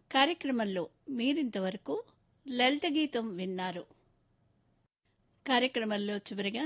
కార్యక్రమంలో మీరింతవరకు లలిత గీతం విన్నారు కార్యక్రమంలో చివరిగా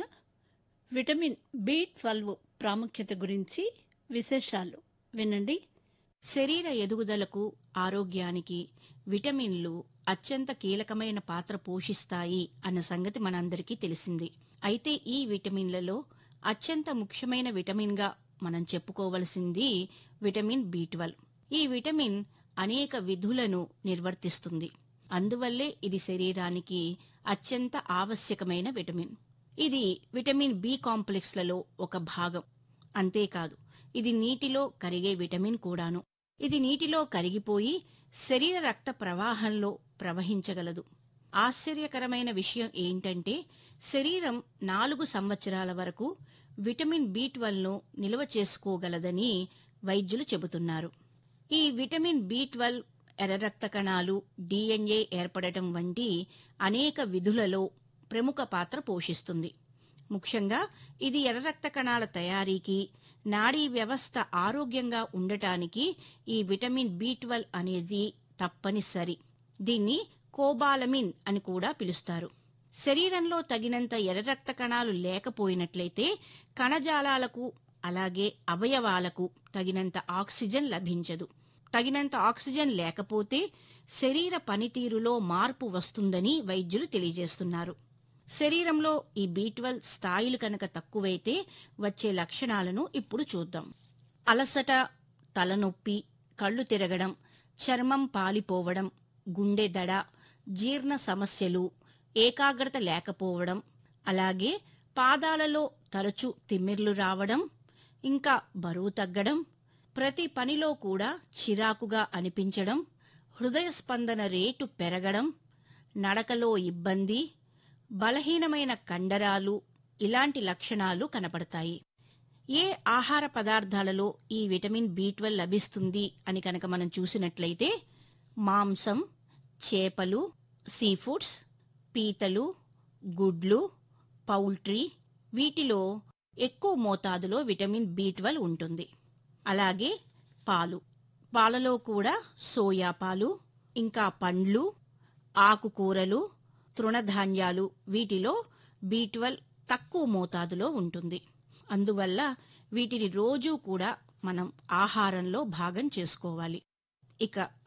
విటమిన్ బి ట్వెల్వ్ ప్రాముఖ్యత గురించి విశేషాలు వినండి శరీర ఎదుగుదలకు ఆరోగ్యానికి విటమిన్లు అత్యంత కీలకమైన పాత్ర పోషిస్తాయి అన్న సంగతి మనందరికీ తెలిసింది అయితే ఈ విటమిన్లలో అత్యంత ముఖ్యమైన విటమిన్గా మనం చెప్పుకోవలసింది విటమిన్ బి ఈ విటమిన్ అనేక విధులను నిర్వర్తిస్తుంది అందువల్లే ఇది శరీరానికి అత్యంత ఆవశ్యకమైన విటమిన్ ఇది విటమిన్ బి కాంప్లెక్స్లలో ఒక భాగం అంతేకాదు ఇది నీటిలో కరిగే విటమిన్ కూడాను ఇది నీటిలో కరిగిపోయి శరీర రక్త ప్రవాహంలో ప్రవహించగలదు ఆశ్చర్యకరమైన విషయం ఏంటంటే శరీరం నాలుగు సంవత్సరాల వరకు విటమిన్ బి ను నిల్వ చేసుకోగలదని వైద్యులు చెబుతున్నారు ఈ విటమిన్ బి ట్వెల్వ్ ఎర్ర రక్త కణాలు డిఎన్ఏ ఏర్పడటం వంటి అనేక విధులలో ప్రముఖ పాత్ర పోషిస్తుంది ముఖ్యంగా ఇది ఎర్ర రక్త కణాల తయారీకి నాడీ వ్యవస్థ ఆరోగ్యంగా ఉండటానికి ఈ విటమిన్ బి ట్వెల్వ్ అనేది తప్పనిసరి దీన్ని కోబాలమిన్ అని కూడా పిలుస్తారు శరీరంలో తగినంత ఎర్ర రక్త కణాలు లేకపోయినట్లయితే కణజాలాలకు అలాగే అవయవాలకు తగినంత ఆక్సిజన్ లభించదు తగినంత ఆక్సిజన్ లేకపోతే శరీర పనితీరులో మార్పు వస్తుందని వైద్యులు తెలియజేస్తున్నారు శరీరంలో ఈ బి స్థాయిలు కనుక తక్కువైతే వచ్చే లక్షణాలను ఇప్పుడు చూద్దాం అలసట తలనొప్పి కళ్ళు తిరగడం చర్మం పాలిపోవడం గుండె దడ జీర్ణ సమస్యలు ఏకాగ్రత లేకపోవడం అలాగే పాదాలలో తరచు తిమ్మిర్లు రావడం ఇంకా బరువు తగ్గడం ప్రతి పనిలో కూడా చిరాకుగా అనిపించడం హృదయ స్పందన రేటు పెరగడం నడకలో ఇబ్బంది బలహీనమైన కండరాలు ఇలాంటి లక్షణాలు కనపడతాయి ఏ ఆహార పదార్థాలలో ఈ విటమిన్ బి లభిస్తుంది అని కనుక మనం చూసినట్లయితే మాంసం చేపలు సీ ఫుడ్స్ పీతలు గుడ్లు పౌల్ట్రీ వీటిలో ఎక్కువ మోతాదులో విటమిన్ బి ఉంటుంది అలాగే పాలు పాలలో కూడా సోయా పాలు ఇంకా పండ్లు ఆకుకూరలు తృణధాన్యాలు వీటిలో బి తక్కువ మోతాదులో ఉంటుంది అందువల్ల వీటిని రోజూ కూడా మనం ఆహారంలో భాగం చేసుకోవాలి ఇక